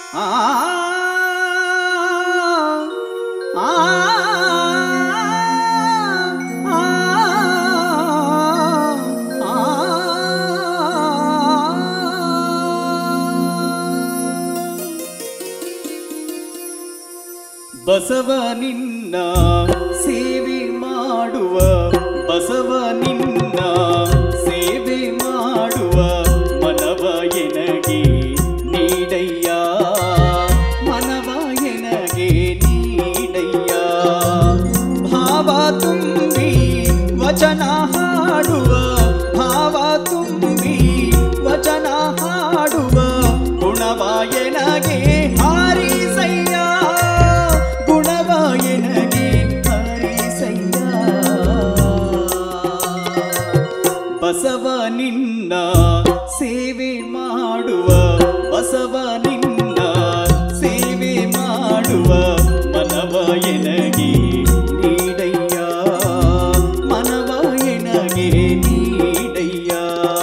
ಆ ಆ ಬಸವ ನಿನ್ನ ಸೇವೆ ಮಾಡುವ ಬಸವ ನಿನ್ನ ಸೇವೆ ಮಾಡುವ ಮನವ ಎನಗೆ ನೀಡಯ್ಯ ಮನವ ಎನಗೆ ನೀಡಯ್ಯ ಭಾವ ತುಂಬಿ ವಚನ ಹಾಡುವ ಭಾವ ತುಂಬಿ ವಚನ ಹಾಡುವ ಗುಣವ ಎನಗೆ ಹಾರಿಸಯ್ಯ ಗುಣವ ಎನಗೆ ಹಾರಿಸಯ್ಯ ಬಸವ ನಿನ್ನ ಸೇವೆ ಮಾಡುವ ಬಸವ ನಿನ್ನ ಸೇವೆ ಮಾಡುವ ಮನವ ಎನಗೆ ನೀಡಯ್ಯ ಮನವ ಎನಗೆ ನೀಡಯ್ಯ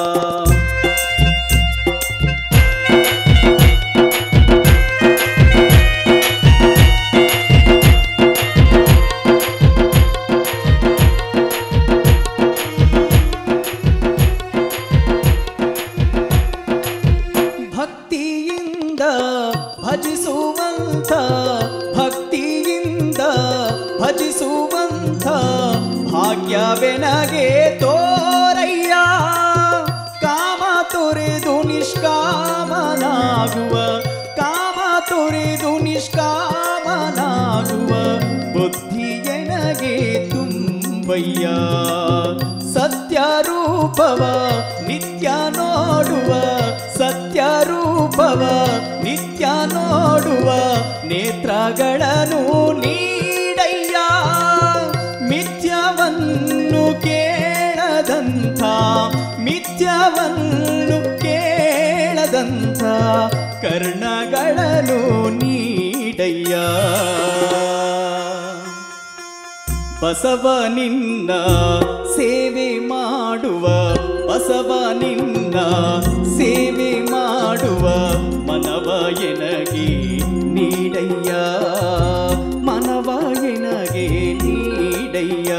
ಭಕ್ತಿಯಿಂದ ಭಜಿಸುವಂಥ ಭಕ್ತಿಯಿಂದ ಭಜಿಸುವಂಥ ಭಾಗ್ಯವೆನಗೆ ತೋರಯ್ಯ ಕಾಮ ತೊರೆದು ನಿಷ್ಕಾಮನಾಗುವ ಕಾಮ ತೊರೆದು ನಿಷ್ಕಾಮನಾಗುವ ಬುದ್ಧಿಯೆನಗೆ ತುಂಬಯ್ಯ ಸತ್ಯ ರೂಪವ ನಿತ್ಯ ನೋಡುವ ಸತ್ಯ ರೂಪವ ನಿತ್ಯ ನೋಡುವ ನೇತ್ರಗಳನ್ನು ನೀಡಯ್ಯ ಮಿಥ್ಯವನ್ನು ಕೇಳದಂಥ ಮಿಥ್ಯವನ್ನು ಕೇಳದಂಥ ಕರ್ಣಗಳನ್ನು ನೀಡಯ್ಯ ಬಸವ ನಿನ್ನ ಸೇವೆ ಮಾಡುವ ಬಸವ ನಿನ್ನ ಸೇವೆ ಮಾಡುವ ಮನವ ಎನಗೆ ನೀಡಯ್ಯ ಮನವ ಎನಗೆ ನೀಡಯ್ಯ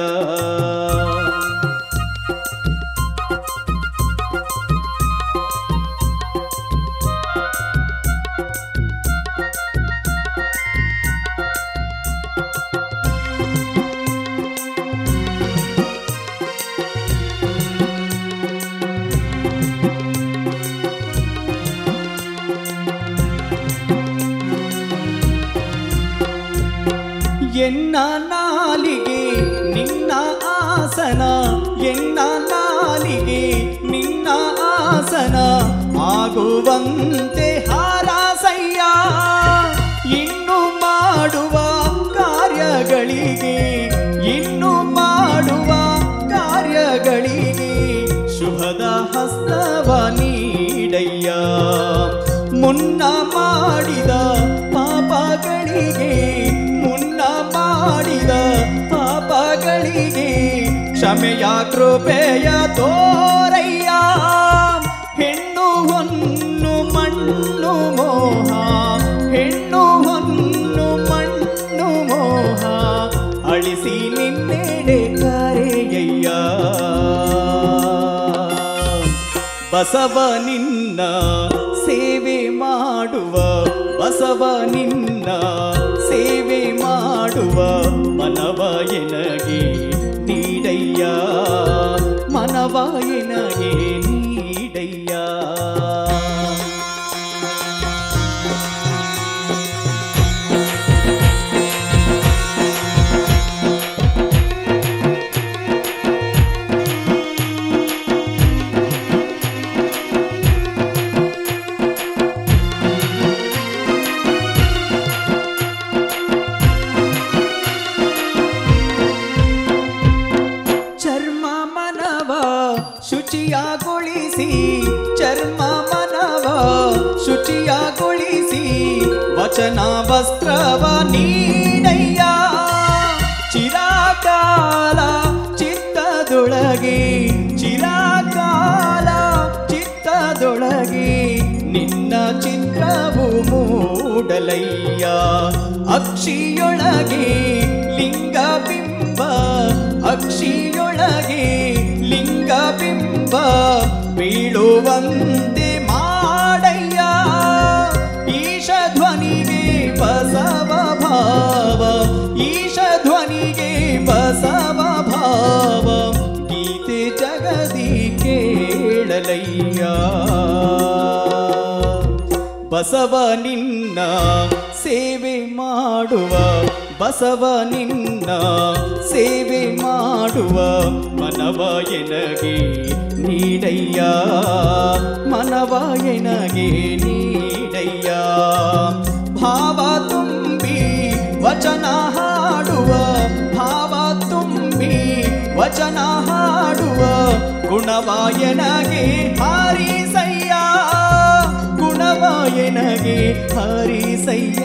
ಎನ್ನ ನಾಲಿಗೆ ನಿನ್ನ ಆಸನ ಎನ್ನ ನಾಲಿಗೆ ನಿನ್ನ ಆಸನ ಆಗುವಂತೆ ಹಾರಾಸಯ್ಯ ಇನ್ನು ಮಾಡುವ ಕಾರ್ಯಗಳಿಗೆ ಇನ್ನು ಮಾಡುವ ಕಾರ್ಯಗಳಿಗೆ ಶುಭದ ಹಸ್ತವ ನೀಡಯ್ಯ ಮುನ್ನ ಮಾಡಿದ ಪಾಪಗಳಿಗೆ ಮುನ್ನ ಮಾಡಿದ ಪಾಪಗಳಿಗೆ ಕ್ಷಮೆಯ ಕೃಪೆಯ ತೋರಯ್ಯ ಹೆಣ್ಣು ಹೊನ್ನು ಮಣ್ಣು ಮೋಹ ಹೆಣ್ಣು ಹೊನ್ನು ಮಣ್ಣು ಮೋಹ ಅಳಿಸಿ ನಿನ್ನೆಡೆ ಕರೆಯಯ್ಯ ಬಸವ ನಿನ್ನ ಸೇವೆ ಮಾಡುವ ಬಸವ ನಿನ್ನ ಸೇವೆ ಮಾಡುವ ಮನವ ಎನಗೆ ನೀಡಯ್ಯ ಮನವ ಎನಗೆ ನೀಡಯ್ಯ ಚರ್ಮ ಮನವ ಶುಚಿಯಾಗೊಳಿಸಿ ಚರ್ಮ ಮನವ ಶುಚಿಯಾಗೊಳಿಸಿ ವಚನ ವಸ್ತ್ರವ ನೀಡಯ್ಯ ಚಿರಕಾಲ ಚಿತ್ತದೊಳಗೆ ಚಿರಕಾಲ ಚಿತ್ತದೊಳಗೆ ನಿನ್ನ ಚಿತ್ರವು ಮೂಡ ಮೂಡಲಯ್ಯ ಅಕ್ಷಿಯೊಳಗೆ ಲಿಂಗಬಿಂಬ ಅಕ್ಷಿಯೊಳಗೆ ಲಿಂಗಬಿಂಬ ಬೀಳುವಂತೆ ಮಾಡಯ್ಯ ಈಶ ಧ್ವನಿಗೆ ಬಸವ ಭಾವ ಈಶ ಧ್ವನಿಗೆ ಬಸವ ಭಾವ ಗೀತೆ ಜಗದಿ ಕೇಳಲಯ್ಯ ಬಸವ ನಿನ್ನ ಸೇವೆ ಮಾಡುವ ಬಸವ ನಿನ್ನ ಸೇವೆ ಮಾಡುವ ಮನವ ಎನಗೆ ನೀಡಯ್ಯ ಮನವ ಎನಗೆ ನೀಡಯ್ಯ ಭಾವ ತುಂಬಿ ವಚನ ಹಾಡುವ ಭಾವ ತುಂಬಿ ವಚನ ಹಾಡುವ ಗುಣವಾಯನಗೆ ಹಾರಿಸಯ್ಯ ಗುಣವಾಯನಗೆ ಹರಿಸಯ್ಯ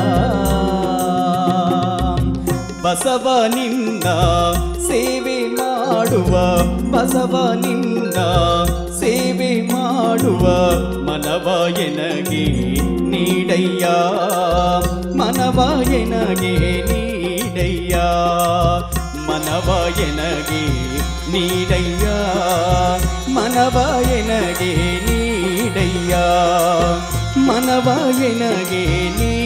ಬಸವ ನಿನ್ನ ಸೇವೆ ಮಾಡುವ ಬಸವ ನಿನ್ನ ಸೇವೆ ಮಾಡುವ ಮನವ ಎನಗೆ ನೀಡಯ್ಯ ಮನವ ಎನಗೆ ನೀಡಯ್ಯ ಮನವ ಎನಗೆ ನೀಡಯ್ಯ ಮನವ ಎನಗೆ ನೀಡಯ್ಯ ಮನವ ಎನಗೆ ನೀ